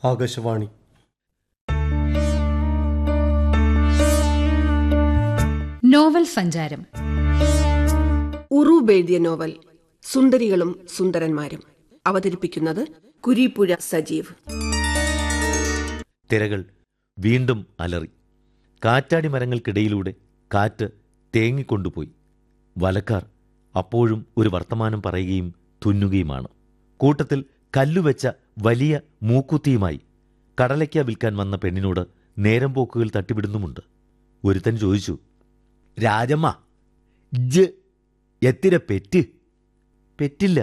Akashvani novel സഞ്ചാരം ഉറൂബ് എഴുതിയ novel സുന്ദരികളും സുന്ദരന്മാരും അവതരിപ്പിക്കുന്നത് കുരീപ്പുഴ സജീവ് തിരകൾ വീണ്ടും അലറി കാറ്റാടി മരങ്ങൾക്കിടയിലൂടെ കാറ്റ് തേങ്ങിക്കൊണ്ടുപോയി വലക്കാർ അപ്പോഴും ഒരു വർത്തമാനം പറയുകയും തുന്നുകയുമാണ് കൂട്ടത്തിൽ കല്ലുവെച്ച വലിയ മൂക്കുത്തിയുമായി കടലയ്ക്ക വിൽക്കാൻ വന്ന പെണ്ണിനോട് നേരം പോക്കുകൾ തട്ടിവിടുന്നുമുണ്ട് ഒരുത്തൻ ചോദിച്ചു രാജമ്മ ജ് എത്തിര പെറ്റ് പെറ്റില്ല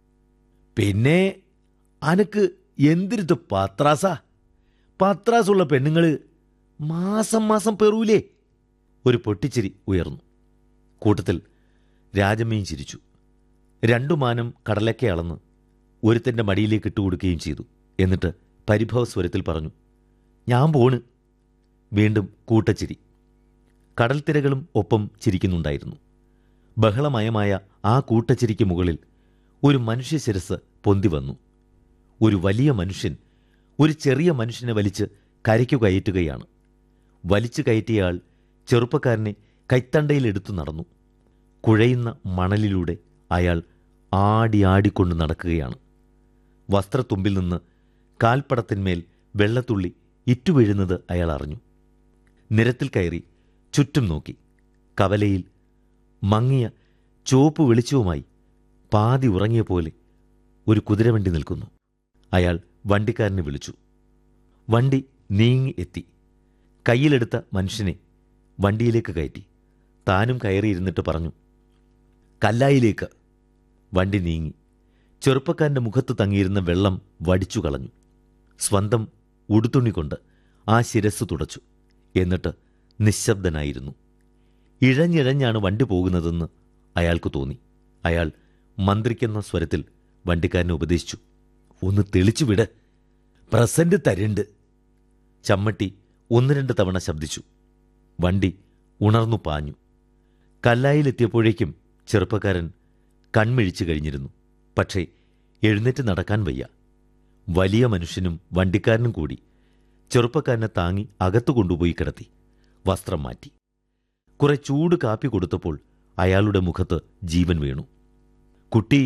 പിന്നെ അനക്ക് എന്തിരുത്ത് പത്രാസാ പത്രാസുള്ള പെണ്ണുങ്ങള് മാസം മാസം പെറൂലേ ഒരു പൊട്ടിച്ചിരി ഉയർന്നു കൂട്ടത്തിൽ രാജമ്മയും ചിരിച്ചു രണ്ടു മാനം കടലക്കെ അളന്ന് ഒരുത്തന്റെ മടിയിലേക്ക് ഇട്ടുകൊടുക്കുകയും ചെയ്തു എന്നിട്ട് പരിഭവസ്വരത്തിൽ പറഞ്ഞു ഞാൻ പോണ് വീണ്ടും കൂട്ടച്ചിരി കടൽത്തിരകളും ഒപ്പം ചിരിക്കുന്നുണ്ടായിരുന്നു ബഹളമയമായ ആ കൂട്ടച്ചിരിക്ക് മുകളിൽ ഒരു മനുഷ്യ ശിരസ് പൊന്തി വന്നു ഒരു വലിയ മനുഷ്യൻ ഒരു ചെറിയ മനുഷ്യനെ വലിച്ച് കരയ്ക്കു കയറ്റുകയാണ് വലിച്ചു കയറ്റിയയാൾ ചെറുപ്പക്കാരനെ കൈത്തണ്ടയിലെടുത്തു നടന്നു കുഴയുന്ന മണലിലൂടെ അയാൾ ആടി ആടിക്കൊണ്ട് നടക്കുകയാണ് വസ്ത്രത്തുമ്പിൽ നിന്ന് കാൽപ്പടത്തിന്മേൽ വെള്ളത്തുള്ളി ഇറ്റുവീഴുന്നത് അയാൾ അറിഞ്ഞു നിരത്തിൽ കയറി ചുറ്റും നോക്കി കവലയിൽ മങ്ങിയ ചുവപ്പ് വെളിച്ചവുമായി പാതി ഉറങ്ങിയ പോലെ ഒരു കുതിരവണ്ടി നിൽക്കുന്നു അയാൾ വണ്ടിക്കാരനെ വിളിച്ചു വണ്ടി നീങ്ങി എത്തി കയ്യിലെടുത്ത മനുഷ്യനെ വണ്ടിയിലേക്ക് കയറ്റി താനും കയറിയിരുന്നിട്ട് പറഞ്ഞു കല്ലായിലേക്ക് വണ്ടി നീങ്ങി ചെറുപ്പക്കാരന്റെ മുഖത്ത് തങ്ങിയിരുന്ന വെള്ളം വടിച്ചു കളഞ്ഞു സ്വന്തം ഉടുത്തുണി കൊണ്ട് ആ ശിരസ് തുടച്ചു എന്നിട്ട് നിശബ്ദനായിരുന്നു ഇഴഞ്ഞിഴഞ്ഞാണ് വണ്ടി പോകുന്നതെന്ന് അയാൾക്ക് തോന്നി അയാൾ മന്ത്രിക്കുന്ന സ്വരത്തിൽ വണ്ടിക്കാരനെ ഉപദേശിച്ചു ഒന്ന് തെളിച്ചു വിട് പ്രസന്റ് തരുണ്ട് ചമ്മട്ടി ഒന്ന് രണ്ട് തവണ ശബ്ദിച്ചു വണ്ടി ഉണർന്നു പാഞ്ഞു കല്ലായിലെത്തിയപ്പോഴേക്കും ചെറുപ്പക്കാരൻ കൺമിഴിച്ചു കഴിഞ്ഞിരുന്നു പക്ഷേ എഴുന്നേറ്റ് നടക്കാൻ വയ്യ വലിയ മനുഷ്യനും വണ്ടിക്കാരനും കൂടി ചെറുപ്പക്കാരനെ താങ്ങി അകത്തു കൊണ്ടുപോയി കിടത്തി വസ്ത്രം മാറ്റി കുറെ ചൂട് കാപ്പി കൊടുത്തപ്പോൾ അയാളുടെ മുഖത്ത് ജീവൻ വീണു കുട്ടി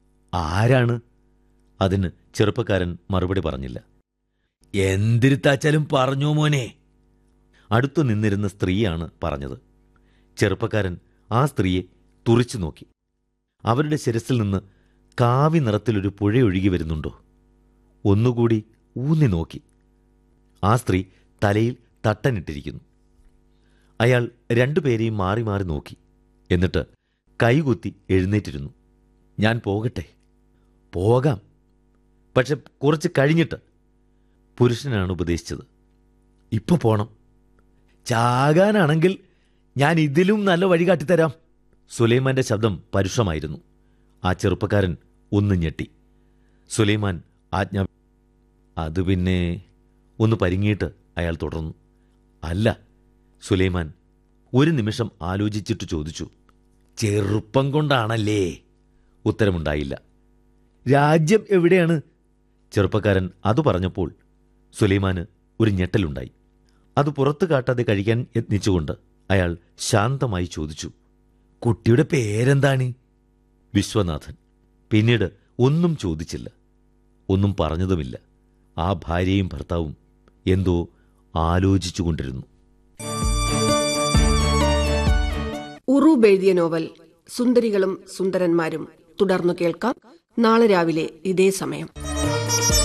ആരാണ് അതിന് ചെറുപ്പക്കാരൻ മറുപടി പറഞ്ഞില്ല എന്തിരുത്താച്ചാലും പറഞ്ഞോ മോനെ അടുത്തു നിന്നിരുന്ന സ്ത്രീയാണ് പറഞ്ഞത് ചെറുപ്പക്കാരൻ ആ സ്ത്രീയെ തുറിച്ചു നോക്കി അവരുടെ ശിരസിൽ നിന്ന് കാവി നിറത്തിലൊരു പുഴ ഒഴുകി വരുന്നുണ്ടോ ഒന്നുകൂടി ഊന്നി നോക്കി ആ സ്ത്രീ തലയിൽ തട്ടനിട്ടിരിക്കുന്നു അയാൾ രണ്ടുപേരെയും മാറി മാറി നോക്കി എന്നിട്ട് കൈകുത്തി എഴുന്നേറ്റിരുന്നു ഞാൻ പോകട്ടെ പോകാം പക്ഷെ കുറച്ച് കഴിഞ്ഞിട്ട് പുരുഷനാണ് ഉപദേശിച്ചത് ഇപ്പൊ പോണം ചാകാനാണെങ്കിൽ ഞാൻ ഇതിലും നല്ല വഴി കാട്ടിത്തരാം സുലൈമാന്റെ ശബ്ദം പരുഷമായിരുന്നു ആ ചെറുപ്പക്കാരൻ ഒന്ന് ഞെട്ടി സുലൈമാൻ ആജ്ഞ അത് പിന്നെ ഒന്ന് പരിങ്ങിയിട്ട് അയാൾ തുടർന്നു അല്ല സുലൈമാൻ ഒരു നിമിഷം ആലോചിച്ചിട്ട് ചോദിച്ചു ചെറുപ്പം കൊണ്ടാണല്ലേ ഉത്തരമുണ്ടായില്ല രാജ്യം എവിടെയാണ് ചെറുപ്പക്കാരൻ അത് പറഞ്ഞപ്പോൾ സുലൈമാന് ഒരു ഞെട്ടലുണ്ടായി അത് പുറത്തു കാട്ടാതെ കഴിക്കാൻ യത്നിച്ചുകൊണ്ട് അയാൾ ശാന്തമായി ചോദിച്ചു കുട്ടിയുടെ പേരെന്താണ് വിശ്വനാഥൻ പിന്നീട് ഒന്നും ചോദിച്ചില്ല ഒന്നും പറഞ്ഞതുമില്ല ആ ഭാര്യയും ഭർത്താവും എന്തോ ആലോചിച്ചുകൊണ്ടിരുന്നു ഉറൂബ് എഴുതിയ നോവൽ സുന്ദരികളും സുന്ദരന്മാരും തുടർന്നു കേൾക്കാം നാളെ രാവിലെ ഇതേ സമയം